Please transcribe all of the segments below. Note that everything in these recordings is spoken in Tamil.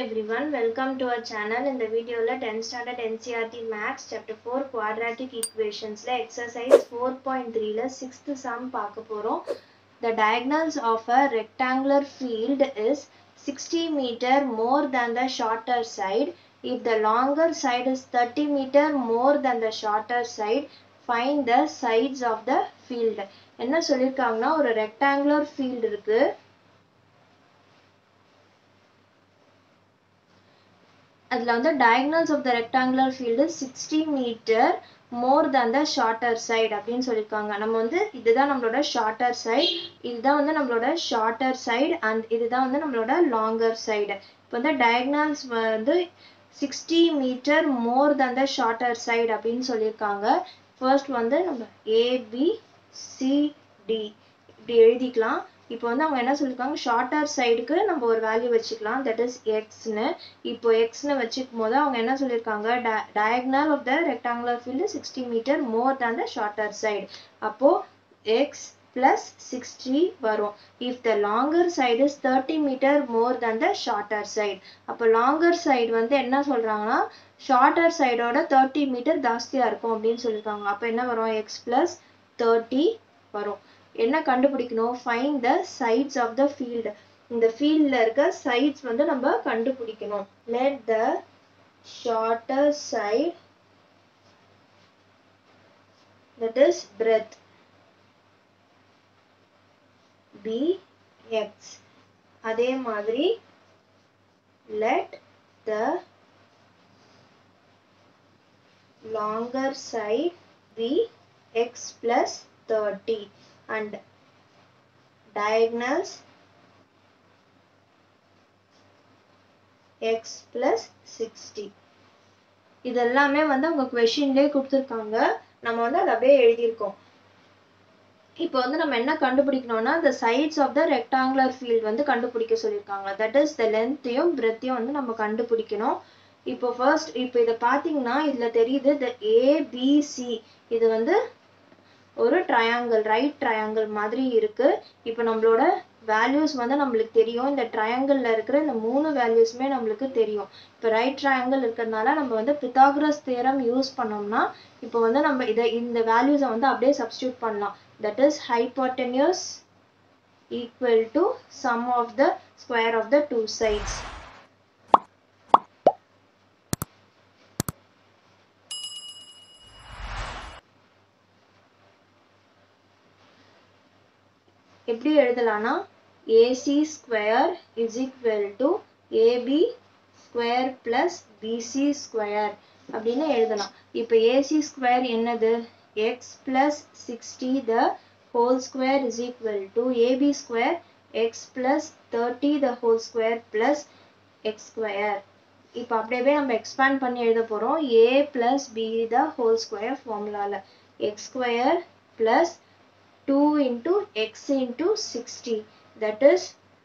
everyone, welcome to our channel. In the video, 10th standard NCRT Max Chapter 4 Quadratic Equations ல exercise 4.3 ல 6th sum பார்க்க போறோம். The diagonals of a rectangular field is 60 meter more than the shorter side. If the longer side is 30 meter more than the shorter side, find the sides of the field. என்ன சொல்லியிருக்காங்கன்னா ஒரு rectangular field இருக்கு அதில் வந்து diagonals of the rectangular field is 60 meter more than the shorter side அப்படின்னு சொல்லியிருக்காங்க நம்ம வந்து இதுதான் நம்மளோட shorter side இதுதான் வந்து நம்மளோட shorter side and இதுதான் வந்து நம்மளோட longer side இப்போ வந்து diagonals வந்து 60 meter more than the shorter side அப்படின்னு சொல்லியிருக்காங்க ஃபர்ஸ்ட் வந்து நம்ம ஏபிசிடி இப்படி எழுதிக்கலாம் இப்போ வந்து அவங்க என்ன சொல்லியிருக்காங்க ஷார்ட்டர் சைடுக்கு நம்ம ஒரு வேல்யூ வச்சுக்கலாம் தட் இஸ் எக்ஸ்னு இப்போ எக்ஸ்னு வச்சுக்கும் போது அவங்க என்ன சொல்லியிருக்காங்க diagonal of the rectangular field sixty metre more than the shorter side அப்போ எக்ஸ் பிளஸ் சிக்ஸ்டி வரும் if the longer side is thirty metre more than the shorter side அப்போ லாங்கர் சைடு வந்து என்ன சொல்றாங்கன்னா ஷார்ட்டர் சைடோட தேர்ட்டி மீட்டர் ஜாஸ்தியாக இருக்கும் அப்படின்னு சொல்லியிருக்காங்க அப்போ என்ன வரும் எக்ஸ் பிளஸ் தேர்ட்டி வரும் என்ன கண்டுபிடிக்கணும் find the sides of the field இந்த ஃபீல்டில் இருக்க சைட்ஸ் வந்து நம்ம கண்டுபிடிக்கணும் let the shorter side that is breadth b x அதே மாதிரி let the longer side be x plus 30 and diagonals x plus 60 இதெல்லாமே வந்து அவங்க கொஷின்லேயே கொடுத்துருக்காங்க நம்ம வந்து அதை அப்படியே எழுதியிருக்கோம் இப்போ வந்து நம்ம என்ன கண்டுபிடிக்கணும்னா the sides of the rectangular field வந்து கண்டுபிடிக்க சொல்லியிருக்காங்க தட் இஸ் த லென்த்தையும் பிரெத்தையும் வந்து நம்ம கண்டுபிடிக்கணும் இப்போ ஃபர்ஸ்ட் இப்போ இதை பார்த்தீங்கன்னா இதில் தெரியுது இந்த ஏபிசி இது வந்து ஒரு ட்ரையாங்கிள் ரைட் ட்ரையாங்கிள் மாதிரி இருக்கு இப்போ நம்மளோட வேல்யூஸ் வந்து நம்மளுக்கு தெரியும் இந்த ட்ரையாங்கிளில் இருக்கிற இந்த மூணு வேல்யூஸுமே நம்மளுக்கு தெரியும் இப்போ ரைட் ட்ரையாங்கிள் இருக்கிறதுனால நம்ம வந்து பித்தாகரஸ் தேரம் யூஸ் பண்ணோம்னா இப்போ வந்து நம்ம இதை இந்த வேல்யூஸை வந்து அப்படியே சப்ஸ்டியூட் பண்ணலாம் that is hypotenuse equal to sum of the square of the two sides எப்படி எழுதலாம்னா AC square is equal to AB square plus BC square அப்படின்னு எழுதலாம் இப்போ ஏசி ஸ்கொயர் என்னது x plus sixty the whole square is equal to AB square x plus thirty the whole square plus x square இப்போ அப்படியே நம்ம எக்ஸ்பேண்ட் பண்ணி எழுத போகிறோம் a plus b the whole square ஃபார்முலாவில் X square plus 2 into x into 60 that is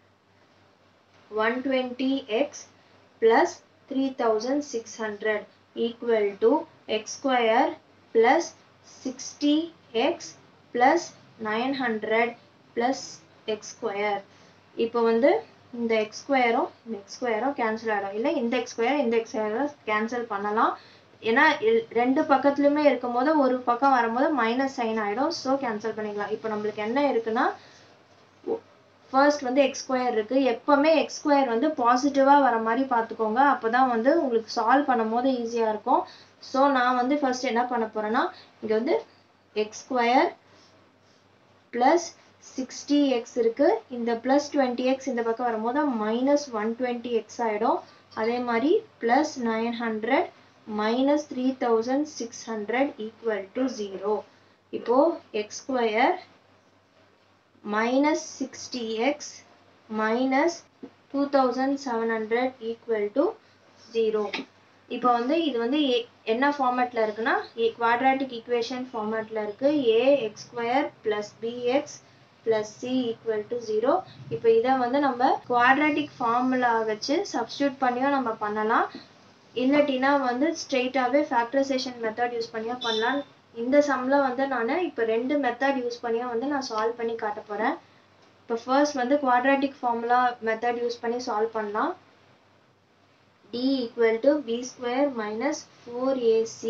120x plus 3600 equal to x square plus 60x plus 900 plus x square இப்போ வந்து இந்த x ஸ்கொயரும் இந்த x ஸ்கொயரும் கேன்சல் ஆகிடும் இல்லை இந்த x ஸ்கொயர் இந்த x ஸ்கொயரும் கேன்சல் பண்ணலாம் ஏன்னா ரெண்டு பக்கத்துலையுமே இருக்கும் போது ஒரு பக்கம் வரும்போது மைனஸ் சைன் ஆகிடும் ஸோ கேன்சல் பண்ணிக்கலாம் இப்போ நம்மளுக்கு என்ன இருக்குன்னா ஃபர்ஸ்ட் வந்து எக்ஸ் ஸ்கொயர் இருக்கு எப்பவுமே எக்ஸ் ஸ்கொயர் வந்து பாசிட்டிவாக வர மாதிரி பார்த்துக்கோங்க அப்போ தான் வந்து உங்களுக்கு சால்வ் பண்ணும் போது ஈஸியாக இருக்கும் ஸோ நான் வந்து ஃபர்ஸ்ட் என்ன பண்ண போறேன்னா இங்கே வந்து x square plus sixty x இருக்கு இந்த ப்ளஸ் டுவெண்ட்டி எக்ஸ் இந்த பக்கம் வரும்போது மைனஸ் ஒன் டுவெண்ட்டி எக்ஸ் ஆகிடும் அதே மாதிரி plus nine hundred minus 3600 equal to 0. இப்போ x square minus 60x minus 2700 equal to 0. இப்போ வந்து இது வந்து என்ன ஃபார்மேட்ல இருக்குன்னா குவாட்ராட்டிக் ஈக்குவேஷன் ஃபார்மேட்ல இருக்கு a x square plus bx plus c equal to 0. இப்போ இதை வந்து நம்ம குவாட்ராட்டிக் ஃபார்முலா வச்சு சப்ஸ்டியூட் பண்ணியும் நம்ம பண்ணலாம் இல்லாட்டினா வந்து ஸ்ட்ரெயிட்டாகவே ஃபேக்டரைசேஷன் மெத்தட் யூஸ் பண்ணியும் பண்ணலாம் இந்த சம்மில் வந்து நான் இப்போ ரெண்டு மெத்தட் யூஸ் பண்ணியும் வந்து நான் சால்வ் பண்ணி காட்ட போகிறேன் இப்போ ஃபர்ஸ்ட் வந்து குவாட்ராட்டிக் ஃபார்முலா மெத்தட் யூஸ் பண்ணி சால்வ் பண்ணலாம் d equal to b square minus 4ac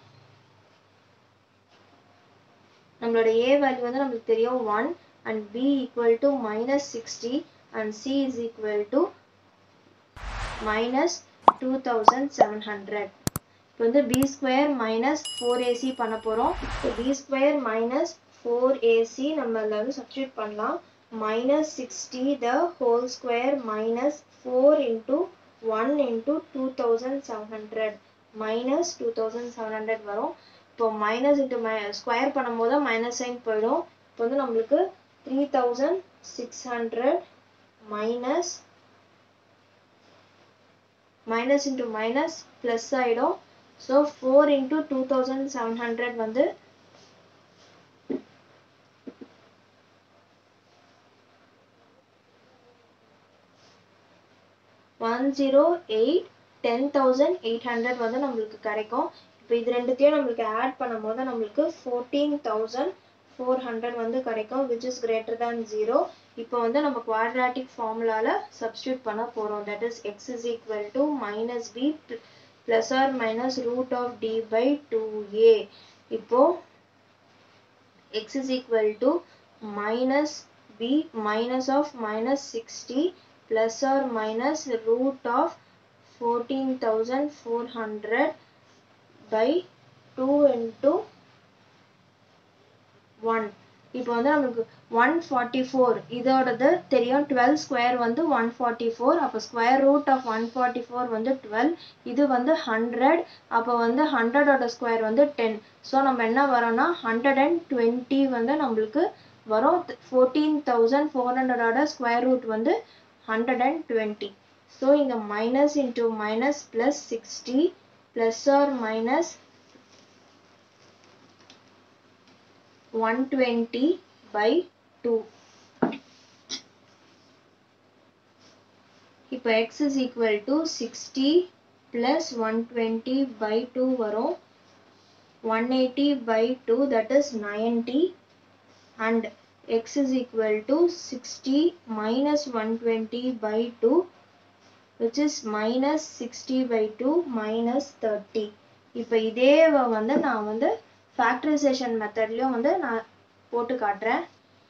நம்மளோட a வேல்யூ வந்து நம்மளுக்கு தெரியும் 1 and b equal to minus 60 and c is equal to minus 2700 இப்போ வந்து b square minus 4ac பண்ண போறோம் b square minus 4ac நம்ம அதில் வந்து substitute பண்ணலாம் minus 60 the whole square minus 4 into 1 into 2700 minus 2700 வரும் இப்போ மைனஸ் இன்ட்டு மை ஸ்கொயர் பண்ணும்போது மைனஸ் சைன் போயிடும் இப்போ வந்து நம்மளுக்கு three thousand six hundred minus minus into minus plus ஆகிடும் so four into two thousand seven hundred வந்து one zero eight ten thousand eight hundred வந்து நம்மளுக்கு கிடைக்கும் இப்போ இது ரெண்டுத்தையும் நம்மளுக்கு ஆட் பண்ணும் போது நம்மளுக்கு ஃபோர்டீன் தௌசண்ட் ஃபோர் ஹண்ட்ரட் வந்து கிடைக்கும் which is greater than zero இப்போ வந்து நம்ம குவாட்ராட்டிக் ஃபார்முலால சப்ஸ்டியூட் பண்ண போகிறோம் that is X is equal to minus B plus or minus root of D by two A இப்போ X is equal to minus B minus of minus sixty plus or minus root of 14,400 by 2 into 1 இப்போ வந்து நமக்கு 144 இதோடது தெரியும் 12 ஸ்கொயர் வந்து 144 அப்போ ஸ்கொயர் ரூட் ஆஃப் 144 வந்து 12 இது வந்து 100 அப்போ வந்து 100ஓட ஸ்கொயர் வந்து 10 ஸோ நம்ம என்ன வரோம்னா 120 வந்து நம்மளுக்கு வரும் ஃபோர்டீன் தௌசண்ட் ஃபோர் ஹண்ட்ரடோட ஸ்கொயர் ரூட் வந்து 120 so இங்க minus into minus plus 60 plus or minus 120 by 2 இப்போ x is equal to 60 plus 120 by 2 வரும் 180 by 2 that is 90 and x is equal to 60 minus 120 by 2 which is minus 60 by 2 minus 30 இப்போ இதே வந்து நான் வந்து ஃபேக்டரைசேஷன் மெத்தட்லயும் வந்து நான் போட்டு காட்டுறேன்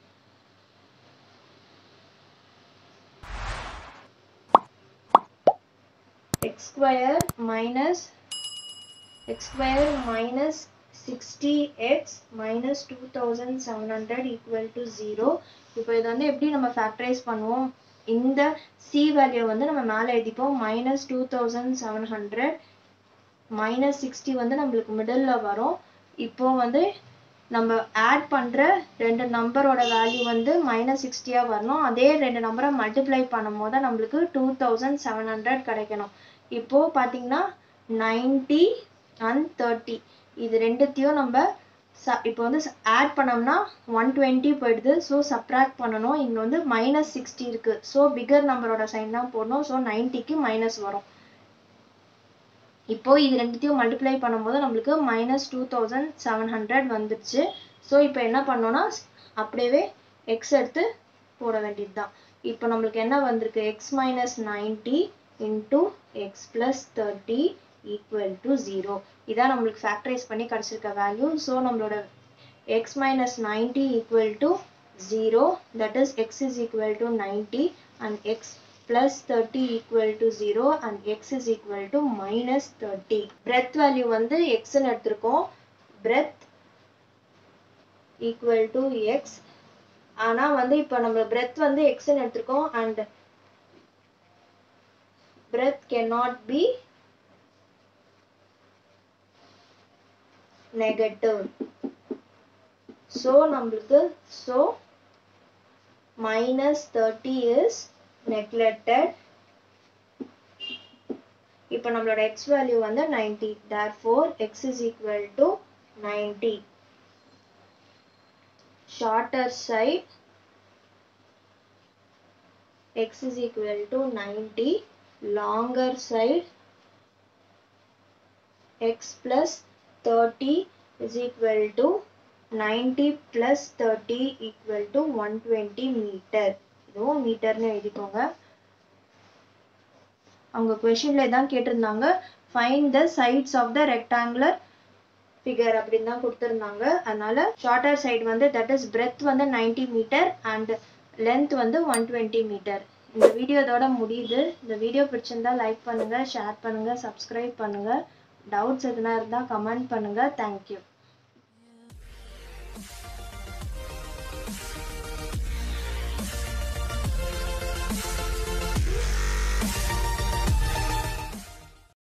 x square minus x square minus 60x minus 2700 equal to 0 இப்போ இது வந்து எப்படி நம்ம ஃபேக்டரைஸ் பண்ணுவோம் இந்த c வேல்யூ வந்து நம்ம மேலே எழுதிப்போம் minus two thousand seven hundred minus sixty வந்து நம்மளுக்கு மிடில் வரும் இப்போ வந்து நம்ம ஆட் பண்ணுற ரெண்டு நம்பரோட வேல்யூ வந்து மைனஸ் சிக்ஸ்டியாக வரணும் அதே ரெண்டு நம்பரை மல்டிப்ளை பண்ணும் போது நம்மளுக்கு டூ தௌசண்ட் செவன் ஹண்ட்ரட் கிடைக்கணும் இப்போது பார்த்தீங்கன்னா நைன்ட்டி அண்ட் தேர்ட்டி இது ரெண்டுத்தையும் நம்ம ச இப்போ வந்து ஆட் பண்ணோம்னா ஒன் டுவெண்ட்டி போயிடுது ஸோ சப்ராக்ட் பண்ணணும் இங்கே வந்து மைனஸ் சிக்ஸ்டி இருக்குது ஸோ பிகர் நம்பரோட சைன் தான் போடணும் ஸோ நைன்ட்டிக்கு மைனஸ் வரும் இப்போ இது ரெண்டுத்தையும் மல்டிப்ளை பண்ணும்போது நம்மளுக்கு minus two thousand seven hundred வந்துடுச்சு ஸோ இப்போ என்ன பண்ணோம்னா அப்படியே எக்ஸ் எடுத்து போட வேண்டியது தான் இப்போ நம்மளுக்கு என்ன வந்திருக்கு X minus ninety into X plus thirty equal to zero இதான் நம்மளுக்கு ஃபேக்டரைஸ் பண்ணி கிடச்சிருக்க வேல்யூ ஸோ நம்மளோட X minus ninety equal to zero that is X is equal to ninety and X plus 30 equal to 0 and x is equal to minus 30. breadth value வந்து x ன்னு எடுத்திருக்கோம் breadth equal to x ஆனா வந்து இப்போ நம்ம breadth வந்து x ன்னு எடுத்திருக்கோம் and breadth cannot be negative. so நம்மளுக்கு so minus 30 is neglected இப்போ நம்மளோட x value வந்து 90 therefore x is equal to 90 shorter side x is equal to 90 longer side x plus 30 is equal to 90 plus 30 equal to 120 meter இதுவும் மீட்டர்னு எழுதிக்கோங்க அவங்க கொஷின்ல தான் கேட்டிருந்தாங்க find the sides of the rectangular figure அப்படின்னு தான் கொடுத்துருந்தாங்க அதனால ஷார்ட்டர் சைடு வந்து தட் இஸ் பிரெத் வந்து நைன்டி மீட்டர் அண்ட் லென்த் வந்து ஒன் டுவெண்ட்டி மீட்டர் இந்த வீடியோ இதோட முடியுது இந்த வீடியோ பிடிச்சிருந்தா லைக் பண்ணுங்க ஷேர் பண்ணுங்க சப்ஸ்கிரைப் பண்ணுங்க டவுட்ஸ் எதுனா இருந்தால் கமெண்ட் பண்ணுங்க தேங்க்யூ